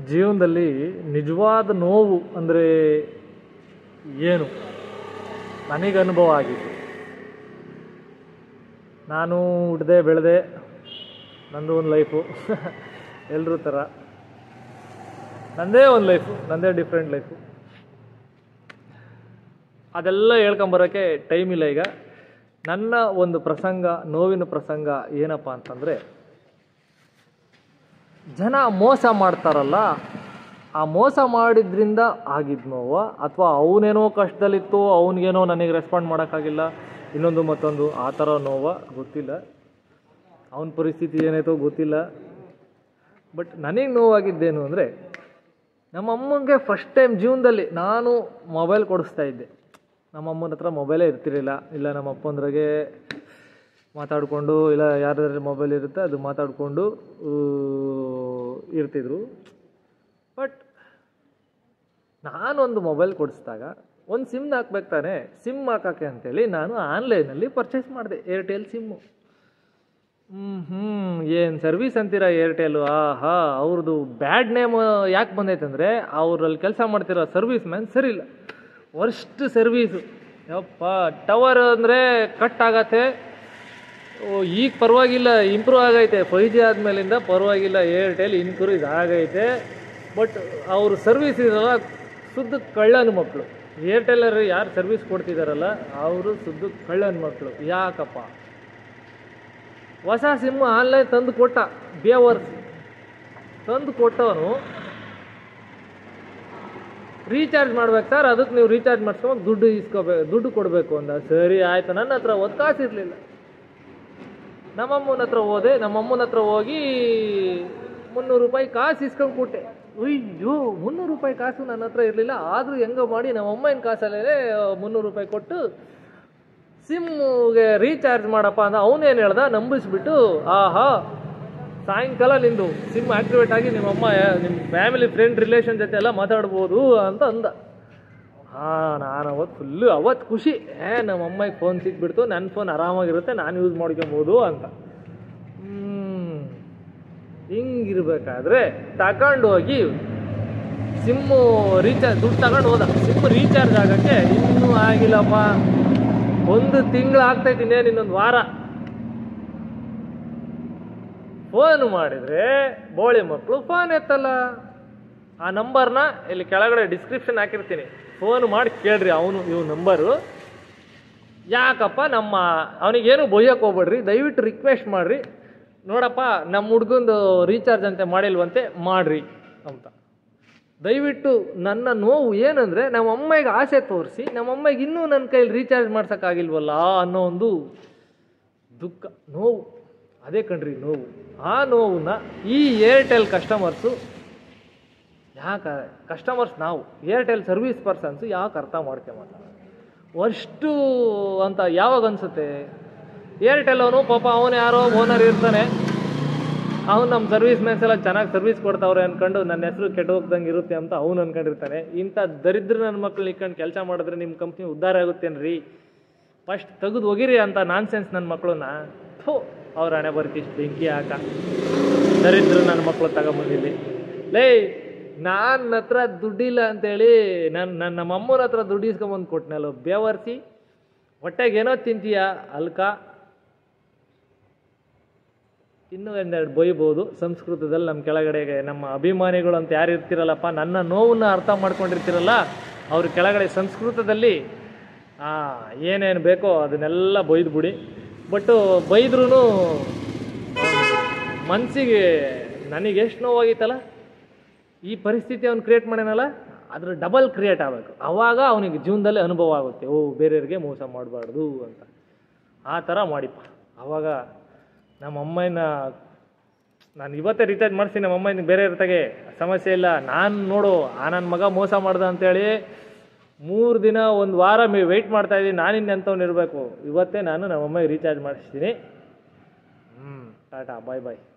ಜೀವನದಲ್ಲಿ ನಿಜವಾದ ನೋವು ಅಂದರೆ ಏನು ನನಗೆ ಅನುಭವ ಆಗಿತ್ತು ನಾನು ಹುಟ್ಟಿದೆ ಬೆಳೆದೆ ನಂದು ಒಂದು ಲೈಫು ಎಲ್ಲರೂ ಥರ ನನ್ನದೇ ಒಂದು ಲೈಫು ನನ್ನದೇ ಡಿಫ್ರೆಂಟ್ ಲೈಫು ಅದೆಲ್ಲ ಹೇಳ್ಕೊಂಬರೋಕ್ಕೆ ಟೈಮ್ ಇಲ್ಲ ಈಗ ನನ್ನ ಒಂದು ಪ್ರಸಂಗ ನೋವಿನ ಪ್ರಸಂಗ ಏನಪ್ಪ ಅಂತಂದರೆ ಜನ ಮೋಸ ಮಾಡ್ತಾರಲ್ಲ ಆ ಮೋಸ ಮಾಡಿದ್ರಿಂದ ಆಗಿದ್ ನೋವ ಅಥವಾ ಅವನೇನೋ ಕಷ್ಟದಲ್ಲಿತ್ತು ಅವನಿಗೇನೋ ನನಗೆ ರೆಸ್ಪಾಂಡ್ ಮಾಡೋಕ್ಕಾಗಿಲ್ಲ ಇನ್ನೊಂದು ಮತ್ತೊಂದು ಆ ಥರ ನೋವ ಗೊತ್ತಿಲ್ಲ ಅವನ ಪರಿಸ್ಥಿತಿ ಏನಾಯ್ತೋ ಗೊತ್ತಿಲ್ಲ ಬಟ್ ನನಗೆ ನೋವಾಗಿದ್ದೇನು ಅಂದರೆ ನಮ್ಮ ಅಮ್ಮಂಗೆ ಫಸ್ಟ್ ಟೈಮ್ ಜೀವನದಲ್ಲಿ ನಾನು ಮೊಬೈಲ್ ಕೊಡಿಸ್ತಾ ಇದ್ದೆ ನಮ್ಮ ಅಮ್ಮನ ಹತ್ರ ಮೊಬೈಲೇ ಇರ್ತಿರಲಿಲ್ಲ ಇಲ್ಲ ನಮ್ಮ ಅಪ್ಪಂದ್ರಾಗೆ ಮಾತಾಡಿಕೊಂಡು ಇಲ್ಲ ಯಾರ್ದಾದ್ರೆ ಮೊಬೈಲ್ ಇರುತ್ತೆ ಅದು ಮಾತಾಡಿಕೊಂಡು ಇರ್ತಿದ್ರು ಬಟ್ ನಾನೊಂದು ಮೊಬೈಲ್ ಕೊಡಿಸಿದಾಗ ಒಂದು ಸಿಮ್ನ ಹಾಕ್ಬೇಕು ತಾನೆ ಸಿಮ್ ಹಾಕೋಕ್ಕೆ ಅಂತೇಳಿ ನಾನು ಆನ್ಲೈನಲ್ಲಿ ಪರ್ಚೇಸ್ ಮಾಡಿದೆ ಏರ್ಟೆಲ್ ಸಿಮ್ಮು ಹ್ಞೂ ಹ್ಞೂ ಏನು ಸರ್ವಿಸ್ ಅಂತೀರಾ ಏರ್ಟೆಲು ಆಹಾ ಅವ್ರದ್ದು ಬ್ಯಾಡ್ ನೇಮ್ ಯಾಕೆ ಬಂದೈತೆ ಅಂದರೆ ಅವರಲ್ಲಿ ಕೆಲಸ ಮಾಡ್ತಿರೋ ಸರ್ವಿಸ್ ಮ್ಯಾನ್ ಸರಿ ಇಲ್ಲ ವರ್ಸ್ಟ್ ಸರ್ವೀಸು ಯಪ್ಪ ಟವರ್ ಅಂದರೆ ಕಟ್ ಆಗತ್ತೆ ಓ ಈಗ ಪರವಾಗಿಲ್ಲ ಇಂಪ್ರೂವ್ ಆಗೈತೆ ಫೈವ್ ಜಿ ಆದಮೇಲಿಂದ ಪರವಾಗಿಲ್ಲ ಏರ್ಟೆಲ್ ಇನ್ಕ್ರೂಸ್ ಆಗೈತೆ ಬಟ್ ಅವ್ರ ಸರ್ವಿಸ್ ಇರಲ್ಲ ಶುದ್ಧ ಕಳ್ಳನ ಮಕ್ಕಳು ಏರ್ಟೆಲ್ಲರು ಯಾರು ಸರ್ವಿಸ್ ಕೊಡ್ತಿದಾರಲ್ಲ ಅವರು ಶುದ್ಧ ಕಳ್ಳನ ಮಕ್ಕಳು ಯಾಕಪ್ಪ ಹೊಸ ಸಿಮ್ ಆನ್ಲೈನ್ ತಂದು ಕೊಟ್ಟ ಬೇವರ್ಸ್ ತಂದು ಕೊಟ್ಟವನು ರೀಚಾರ್ಜ್ ಮಾಡ್ಬೇಕು ಸರ್ ಅದಕ್ಕೆ ನೀವು ರೀಚಾರ್ಜ್ ಮಾಡಿಸ್ಕೊಂಡು ದುಡ್ಡು ಇಸ್ಕೋಬೇಕು ದುಡ್ಡು ಕೊಡಬೇಕು ಅಂದ ಸರಿ ಆಯ್ತು ನನ್ನ ಹತ್ರ ಒಂದು ಕಾಸು ಇರಲಿಲ್ಲ ನಮ್ಮಮ್ಮನ ಹತ್ರ ಹೋದೆ ನಮ್ಮಮ್ಮನ ಹತ್ರ ಹೋಗಿ ಮುನ್ನೂರು ರೂಪಾಯಿ ಕಾಸು ಇಸ್ಕೊಂಡು ಕೊಟ್ಟೆ ಅಯ್ಯೋ ಮುನ್ನೂರು ರೂಪಾಯಿ ಕಾಸು ನನ್ನ ಹತ್ರ ಇರಲಿಲ್ಲ ಆದರೂ ಹೆಂಗೋ ಮಾಡಿ ನಮ್ಮ ಅಮ್ಮನ ಕಾಸಲ್ಲೇ ಮುನ್ನೂರು ರೂಪಾಯಿ ಕೊಟ್ಟು ಸಿಮ್ಗೆ ರೀಚಾರ್ಜ್ ಮಾಡಪ್ಪ ಅಂದ ಅವನೇನು ಹೇಳ್ದ ನಂಬಿಸ್ಬಿಟ್ಟು ಆಹಾ ಸಾಯಂಕಾಲ ನಿಂದು ಸಿಮ್ ಆಕ್ಟಿವೇಟ್ ಆಗಿ ನಿಮ್ಮ ಅಮ್ಮ ನಿಮ್ಮ ಫ್ಯಾಮಿಲಿ ಫ್ರೆಂಡ್ ರಿಲೇಷನ್ ಜೊತೆ ಎಲ್ಲ ಮಾತಾಡ್ಬೋದು ಅಂತ ಅಂದ ಹಾಂ ನಾನು ಅವತ್ತು ಫುಲ್ಲು ಅವತ್ತು ಖುಷಿ ಏ ನಮ್ಮ ಅಮ್ಮಗೆ ಫೋನ್ ಸಿಕ್ಬಿಡ್ತು ನನ್ನ ಫೋನ್ ಆರಾಮಾಗಿರುತ್ತೆ ನಾನು ಯೂಸ್ ಮಾಡ್ಕೊಬೋದು ಅಂತ ಹ್ಮ್. ಹಿಂಗಿರ್ಬೇಕಾದ್ರೆ ತಗೊಂಡು ಹೋಗಿ ಸಿಮ್ಮು ರೀಚಾರ್ಜ್ ದುಡ್ಡು ತಗೊಂಡು ಹೋದ ಸಿಮ್ ರೀಚಾರ್ಜ್ ಆಗೋಕ್ಕೆ ಇನ್ನೂ ಆಗಿಲ್ಲಪ್ಪ ಒಂದು ತಿಂಗಳು ಆಗ್ತೈತಿ ಇನ್ನೇನು ಇನ್ನೊಂದು ವಾರ ಫೋನ್ ಮಾಡಿದರೆ ಬೋಳಿ ಮಕ್ಕಳು ಫೋನ್ ಎತ್ತಲ್ಲ ಆ ನಂಬರ್ನ ಇಲ್ಲಿ ಕೆಳಗಡೆ ಡಿಸ್ಕ್ರಿಪ್ಷನ್ ಹಾಕಿರ್ತೀನಿ ಫೋನ್ ಮಾಡಿ ಕೇಳ್ರಿ ಅವನು ಇವ್ ನಂಬರು ಯಾಕಪ್ಪ ನಮ್ಮ ಅವನಿಗೇನು ಬೊಯ್ಯಕ್ಕೆ ಹೋಗ್ಬೇಡ್ರಿ ದಯವಿಟ್ಟು ರಿಕ್ವೆಸ್ಟ್ ಮಾಡ್ರಿ ನೋಡಪ್ಪ ನಮ್ಮ ಹುಡ್ಗಂದು ರೀಚಾರ್ಜ್ ಅಂತೆ ಮಾಡಿಲ್ವಂತೆ ಮಾಡ್ರಿ ಅಂತ ದಯವಿಟ್ಟು ನನ್ನ ನೋವು ಏನಂದರೆ ನಮ್ಮ ಅಮ್ಮಗೆ ಆಸೆ ತೋರಿಸಿ ನಮ್ಮ ಅಮ್ಮಗೆ ಇನ್ನೂ ನನ್ನ ಕೈಲಿ ರೀಚಾರ್ಜ್ ಮಾಡ್ಸೋಕ್ಕಾಗಿಲ್ವಲ್ಲ ಅನ್ನೋ ಒಂದು ದುಃಖ ನೋವು ಅದೇ ಕಣ್ರಿ ನೋವು ಆ ನೋವನ್ನ ಈ ಏರ್ಟೆಲ್ ಕಸ್ಟಮರ್ಸು ಯಾಕೆ ಕಸ್ಟಮರ್ಸ್ ನಾವು ಏರ್ಟೆಲ್ ಸರ್ವಿಸ್ ಪರ್ಸನ್ಸು ಯಾಕೆ ಅರ್ಥ ಮಾಡ್ಕೊಂಬಲ್ಲ ಅಷ್ಟು ಅಂತ ಯಾವಾಗ ಅನಿಸುತ್ತೆ ಏರ್ಟೆಲ್ ಅವನು ಪಾಪ ಅವನು ಯಾರೋ ಓನರ್ ಇರ್ತಾನೆ ಅವ್ನು ನಮ್ಮ ಸರ್ವಿಸ್ ಮ್ಯಾನ್ಸ್ ಎಲ್ಲ ಚೆನ್ನಾಗಿ ಸರ್ವಿಸ್ ಕೊಡ್ತಾವ್ರೆ ಅನ್ಕೊಂಡು ನನ್ನ ಹೆಸರು ಕೆಟ್ಟ ಹೋಗ್ದಂಗೆ ಇರುತ್ತೆ ಅಂತ ಅವ್ನು ಅನ್ಕೊಂಡಿರ್ತಾನೆ ಇಂಥ ದರಿದ್ರ ನನ್ನ ಮಕ್ಳು ಇಟ್ಕೊಂಡು ಕೆಲಸ ಮಾಡಿದ್ರೆ ನಿಮ್ಮ ಕಂಪ್ನಿ ಉದ್ಧಾರ ಆಗುತ್ತೇನ್ರಿ ಫಸ್ಟ್ ತೆಗೆದು ಹೋಗಿರಿ ಅಂತ ನಾನ್ ಸೆನ್ಸ್ ನನ್ನ ಮಕ್ಕಳನ್ನ ಥೋ ಅವ್ರ ಹಣೆ ಬರ್ತಿಷ್ಟು ಬೆಂಕಿ ಹಾಕ ದರಿದ್ರ ನನ್ನ ಮಕ್ಕಳು ತಗೊಂಬಂದಿಲ್ಲಿ ಲೇ ನನ್ನ ಹತ್ರ ದುಡ್ಡಿಲ್ಲ ಅಂತೇಳಿ ನಾನು ನನ್ನ ನಮ್ಮ ಅಮ್ಮನ ಹತ್ರ ದುಡ್ಡು ಇಸ್ಕೊಂಬಂದು ಕೊಟ್ಟನಲ್ಲ ಬೇವರ್ಸಿ ಹೊಟ್ಟೆಗೆ ಏನೋ ತಿಂತೀಯ ಅಲ್ಕ ಇನ್ನೂ ಒಂದೆರಡು ಬೈಬೋದು ಸಂಸ್ಕೃತದಲ್ಲಿ ನಮ್ಮ ಕೆಳಗಡೆಗೆ ನಮ್ಮ ಅಭಿಮಾನಿಗಳು ಅಂತ ಯಾರು ಇರ್ತಿರಲ್ಲಪ್ಪ ನನ್ನ ನೋವನ್ನ ಅರ್ಥ ಮಾಡ್ಕೊಂಡಿರ್ತಿರಲ್ಲ ಅವ್ರ ಕೆಳಗಡೆ ಸಂಸ್ಕೃತದಲ್ಲಿ ಆ, ಏನೇನು ಬೇಕೋ ಅದನ್ನೆಲ್ಲ ಬೈದು ಬಿಡಿ ಬಟ್ಟು ಬೈದ್ರೂ ಮನಸ್ಸಿಗೆ ನನಗೆ ಎಷ್ಟು ನೋವಾಗಿತ್ತಲ್ಲ ಈ ಪರಿಸ್ಥಿತಿ ಅವ್ನು ಕ್ರಿಯೇಟ್ ಮಾಡ್ಯಾನಲ್ಲ ಅದ್ರ ಡಬಲ್ ಕ್ರಿಯೇಟ್ ಆಗಬೇಕು ಆವಾಗ ಅವನಿಗೆ ಜೀವನದಲ್ಲಿ ಅನುಭವ ಆಗುತ್ತೆ ಓ ಬೇರೆಯವ್ರಿಗೆ ಮೋಸ ಮಾಡಬಾರ್ದು ಅಂತ ಆ ಥರ ಮಾಡಿಪ್ಪ ಆವಾಗ ನಮ್ಮ ಅಮ್ಮನ ನಾನು ಇವತ್ತೇ ರಿಚಾರ್ಜ್ ಮಾಡಿಸ್ತೀನಿ ನಮ್ಮ ಅಮ್ಮನ ಬೇರೆ ಇರ್ತಾಗೆ ಸಮಸ್ಯೆ ಇಲ್ಲ ನಾನು ನೋಡು ಆ ನನ್ನ ಮಗ ಮೋಸ ಮಾಡ್ದ ಅಂತೇಳಿ ಮೂರು ದಿನ ಒಂದು ವಾರ ಮೇ ವೆಯ್ಟ್ ಮಾಡ್ತಾ ಇದ್ದೀನಿ ನಾನಿನ್ನ ಎಂಥವ್ನು ಇರಬೇಕು ಇವತ್ತೇ ನಾನು ನಮ್ಮ ಅಮ್ಮಗೆ ರೀಚಾರ್ಜ್ ಮಾಡಿಸ್ತೀನಿ ಹ್ಞೂ ಟಾಟಾ ಬಾಯ್ ಬಾಯ್